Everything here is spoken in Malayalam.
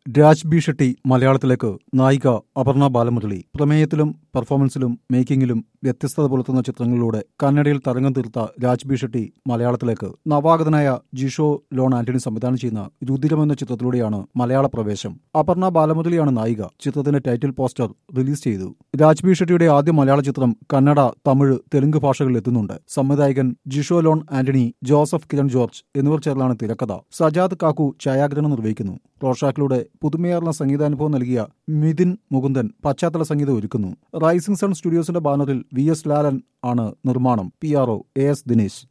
രാജ് ബി ഷെട്ടി മലയാളത്തിലേക്ക് നായിക അപർണ ബാലമുരളി പ്രമേയത്തിലും പെർഫോമൻസിലും മേക്കിങ്ങിലും വ്യത്യസ്തത പുലർത്തുന്ന ചിത്രങ്ങളിലൂടെ കന്നഡയിൽ തരംഗം തീർത്ത രാജ് ബി ഷെട്ടി മലയാളത്തിലേക്ക് നവാഗതനായ ജിഷോ ലോൺ ആന്റണി സംവിധാനം ചെയ്യുന്ന രുതിരം എന്ന ചിത്രത്തിലൂടെയാണ് മലയാള പ്രവേശം അപർണ ബാലമുരളിയാണ് നായിക ചിത്രത്തിന്റെ ടൈറ്റിൽ പോസ്റ്റർ റിലീസ് ചെയ്തു രാജ് ബി ഷെട്ടിയുടെ ആദ്യ മലയാള ചിത്രം കന്നഡ തമിഴ് തെലുങ്ക് ഭാഷകളിൽ എത്തുന്നുണ്ട് സംവിധായകൻ ജിഷോ ലോൺ ആന്റണി ജോസഫ് കിരൺ ജോർജ് എന്നിവർ ചേർന്നാണ് തിരക്കഥ സജാദ് കാക്കു ഛായാഗ്രഹണം നിർവഹിക്കുന്നു റോഷാക്കിലൂടെ പുതുമയാർന്ന സംഗീതാനുഭവം നൽകിയ മിഥിൻ മുകുന്ദൻ പശ്ചാത്തല സംഗീതം ഒരുക്കുന്നു റൈസിംഗ് സൺ സ്റ്റുഡിയോസിന്റെ ബാനറിൽ വി എസ് ലാലൻ ആണ് നിർമ്മാണം P R O A S Dinesh